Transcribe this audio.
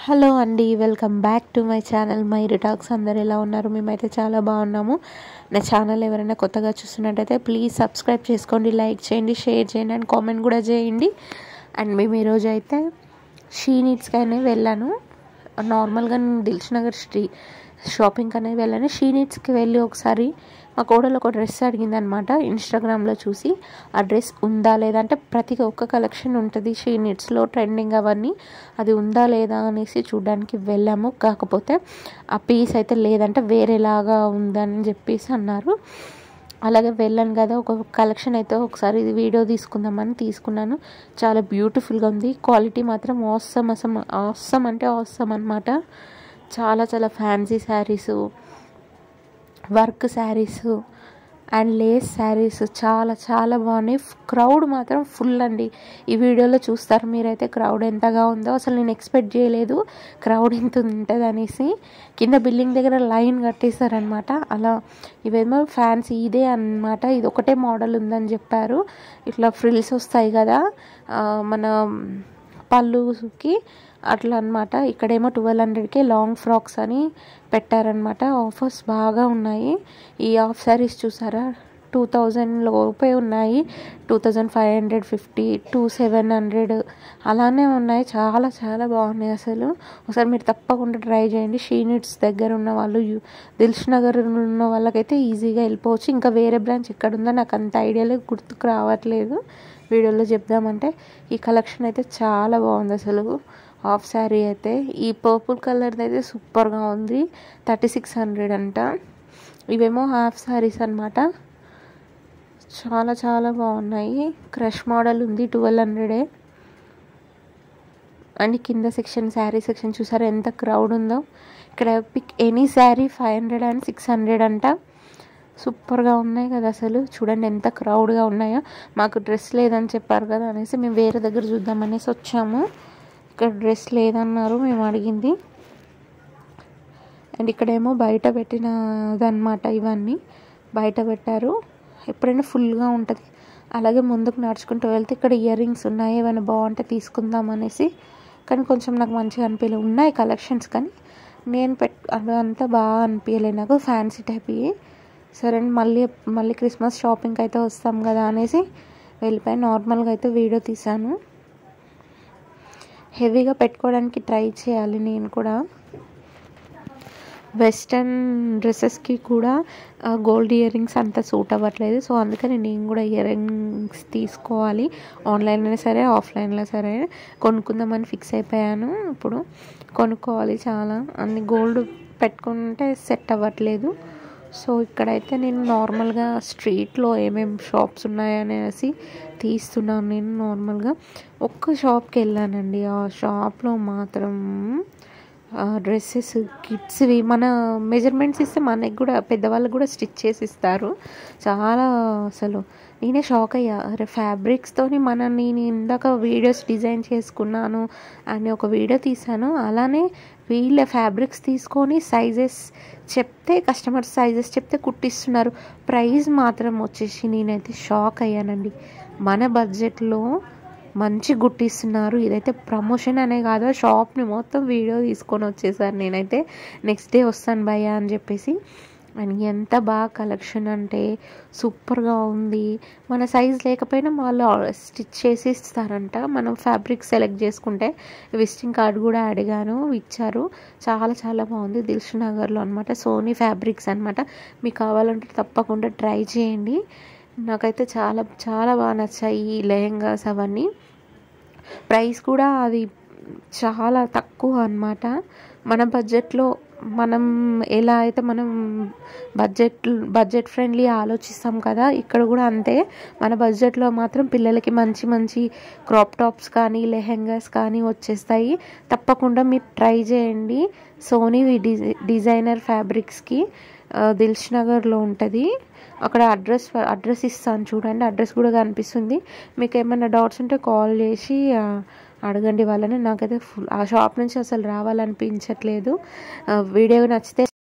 hello అండి welcome back to my channel my రిటాక్స్ అందరు ఎలా ఉన్నారు మేమైతే చాలా బాగున్నాము నా ఛానల్ ఎవరైనా కొత్తగా చూస్తున్నట్టయితే ప్లీజ్ సబ్స్క్రైబ్ చేసుకోండి లైక్ చేయండి షేర్ చేయండి అండ్ కామెంట్ కూడా చేయండి అండ్ మేము ఈరోజు అయితే షీ నీడ్స్కి వెళ్ళాను నార్మల్గా నేను దిల్ష్ నగర్ స్ట్రీ షాపింగ్ అనేది వెళ్ళాను షీ నీడ్స్కి వెళ్ళి ఒకసారి మా కోడలు ఒక డ్రెస్ అడిగింది అనమాట ఇన్స్టాగ్రామ్లో చూసి ఆ డ్రెస్ ఉందా లేదా అంటే ప్రతి ఒక్క కలెక్షన్ ఉంటుంది షీ నీడ్స్లో ట్రెండింగ్ అవన్నీ అది ఉందా లేదా అనేసి చూడడానికి వెళ్ళాము కాకపోతే ఆ పీస్ అయితే లేదంటే వేరేలాగా ఉందని చెప్పేసి అన్నారు అలాగే వెళ్ళాను కదా ఒక కలెక్షన్ అయితే ఒకసారి ఇది వీడియో తీసుకుందామని తీసుకున్నాను చాలా బ్యూటిఫుల్గా ఉంది క్వాలిటీ మాత్రం అవసరం అసలు అవసరం అంటే అవసరం అనమాట చాలా చాలా fancy saris work saris and lace saris చాలా చాలా బాగున్నాయి క్రౌడ్ మాత్రం ఫుల్ అండి ఈ వీడియోలో చూస్తారు మీరైతే క్రౌడ్ ఎంతగా ఉందో అసలు నేను ఎక్స్పెక్ట్ చేయలేదు క్రౌడ్ ఎంత ఉంటుంది అనేసి కింద బిల్డింగ్ దగ్గర లైన్ కట్టేశారనమాట అలా ఇవేమో ఫ్యాన్సీ ఇదే అనమాట ఇది ఒకటే మోడల్ ఉందని చెప్పారు ఇట్లా ఫ్రిల్స్ వస్తాయి కదా మన పళ్ళుకి అట్లా అనమాట ఇక్కడేమో ట్వెల్వ్ హండ్రెడ్కి లాంగ్ ఫ్రాక్స్ అని పెట్టారనమాట ఆఫర్స్ బాగా ఉన్నాయి ఈ ఆఫ్ శారీస్ చూసారా టూ థౌజండ్ లోపే ఉన్నాయి two thousand five hundred fifty two seven hundred అలానే ఉన్నాయి చాలా చాలా బాగున్నాయి అసలు ఒకసారి మీరు తప్పకుండా ట్రై చేయండి షీనిట్స్ దగ్గర ఉన్న వాళ్ళు దిల్ష్ నగర్ ఉన్న వాళ్ళకైతే ఈజీగా వెళ్ళిపోవచ్చు ఇంకా వేరే బ్రాంచ్ ఎక్కడ ఉందో నాకు అంత ఐడియాలో గుర్తుకు రావట్లేదు వీడియోలో చెప్దామంటే ఈ కలెక్షన్ అయితే చాలా బాగుంది అసలు హాఫ్ శారీ అయితే ఈ పర్పుల్ కలర్ది అయితే సూపర్గా ఉంది థర్టీ సిక్స్ హండ్రెడ్ అంట ఇవేమో హాఫ్ శారీస్ అనమాట చాలా చాలా బాగున్నాయి క్రష్ మోడల్ ఉంది ట్వెల్వ్ హండ్రెడే అండ్ కింద సెక్షన్ శారీ సెక్షన్ చూసారా ఎంత క్రౌడ్ ఉందో ఇక్కడ pick any sari five hundred and six hundred అంట సూపర్గా ఉన్నాయి కదా అసలు చూడండి ఎంత క్రౌడ్గా ఉన్నాయో మాకు డ్రెస్ లేదని చెప్పారు కదా అనేసి మేము వేరే దగ్గర చూద్దామనేసి వచ్చాము ఇక్కడ డ్రెస్ లేదన్నారు మేము అడిగింది అండ్ ఇక్కడేమో బయట పెట్టినదన్నమాట ఇవన్నీ బయట పెట్టారు ఎప్పుడైనా ఫుల్గా ఉంటుంది అలాగే ముందుకు నడుచుకుంటూ వెళ్తే ఇక్కడ ఇయర్ రింగ్స్ ఉన్నాయి ఏమైనా బాగుంటే తీసుకుందాం అనేసి కానీ కొంచెం నాకు మంచిగా అనిపించలేదు ఉన్నాయి కలెక్షన్స్ కానీ నేను పెట్ అదంతా బాగా అనిపించలేదు నాకు ఫ్యాన్సీ టైప్ ఇవి సరే మళ్ళీ మళ్ళీ క్రిస్మస్ షాపింగ్కి అయితే వస్తాం కదా అనేసి వెళ్ళిపోయి నార్మల్గా అయితే వీడియో తీశాను హెవీగా పెట్టుకోవడానికి ట్రై చేయాలి నేను కూడా వెస్టర్న్ డ్రెస్సెస్కి కూడా గోల్డ్ ఇయర్ రింగ్స్ అంత సూట్ అవ్వట్లేదు సో అందుకని నేను కూడా ఇయర్ రింగ్స్ తీసుకోవాలి ఆన్లైన్లో సరే ఆఫ్లైన్లో సరే కొనుక్కుందామని ఫిక్స్ అయిపోయాను ఇప్పుడు కొనుక్కోవాలి చాలా అన్ని గోల్డ్ పెట్టుకుంటే సెట్ అవ్వట్లేదు సో ఇక్కడైతే నేను నార్మల్గా స్ట్రీట్లో ఏమేమి షాప్స్ ఉన్నాయనేసి తీస్తున్నాను నేను నార్మల్గా ఒక్క షాప్కి వెళ్ళానండి ఆ షాప్లో మాత్రం డ్రెస్సెస్ కిడ్స్వి మన మెజర్మెంట్స్ ఇస్తే మనకి కూడా పెద్దవాళ్ళకి కూడా స్టిచ్ చేసి ఇస్తారు చాలా అసలు నేనే షాక్ అయ్యా అరే ఫ్యాబ్రిక్స్తోని మన నేను ఇందాక వీడియోస్ డిజైన్ చేసుకున్నాను అని ఒక వీడియో తీసాను అలానే వీళ్ళ ఫ్యాబ్రిక్స్ తీసుకొని సైజెస్ చెప్తే కస్టమర్ సైజెస్ చెప్తే కుట్టిస్తున్నారు ప్రైస్ మాత్రం వచ్చేసి నేనైతే షాక్ అయ్యానండి మన బడ్జెట్లో మంచి గుట్టిస్తున్నారు ఇదైతే ప్రమోషన్ అనే కాదు షాప్ని మొత్తం వీడియో తీసుకొని వచ్చేసారు నేనైతే నెక్స్ట్ డే వస్తాను భయ్య అని చెప్పేసి అండ్ ఎంత బాగా కలెక్షన్ అంటే సూపర్గా ఉంది మన సైజ్ లేకపోయినా వాళ్ళు స్టిచ్ చేసి ఇస్తారంట మనం ఫ్యాబ్రిక్ సెలెక్ట్ చేసుకుంటే విజిటింగ్ కార్డ్ కూడా అడిగాను ఇచ్చారు చాలా చాలా బాగుంది దిల్ష్ నగర్లో అనమాట సోనీ ఫ్యాబ్రిక్స్ అనమాట మీకు కావాలంటే తప్పకుండా ట్రై చేయండి నాకైతే చాలా చాలా బాగా నచ్చాయి ఈ లెహెంగాస్ అవన్నీ ప్రైస్ కూడా అది చాలా తక్కువ అనమాట మన బడ్జెట్లో మనం ఎలా అయితే మనం బడ్జెట్ బడ్జెట్ ఫ్రెండ్లీ ఆలోచిస్తాం కదా ఇక్కడ కూడా అంతే మన బడ్జెట్లో మాత్రం పిల్లలకి మంచి మంచి క్రాప్ టాప్స్ కానీ లెహెంగాస్ కానీ వచ్చేస్తాయి తప్పకుండా మీరు ట్రై చేయండి సోనీ డిజైనర్ ఫ్యాబ్రిక్స్కి దిల్ష్ నగర్లో ఉంటుంది అక్కడ అడ్రస్ అడ్రస్ ఇస్తాను చూడండి అడ్రస్ కూడా కనిపిస్తుంది మీకు ఏమైనా డౌట్స్ ఉంటే కాల్ చేసి అడగండి వాళ్ళని నాకైతే ఫుల్ ఆ షాప్ నుంచి అసలు రావాలనిపించట్లేదు వీడియో నచ్చితే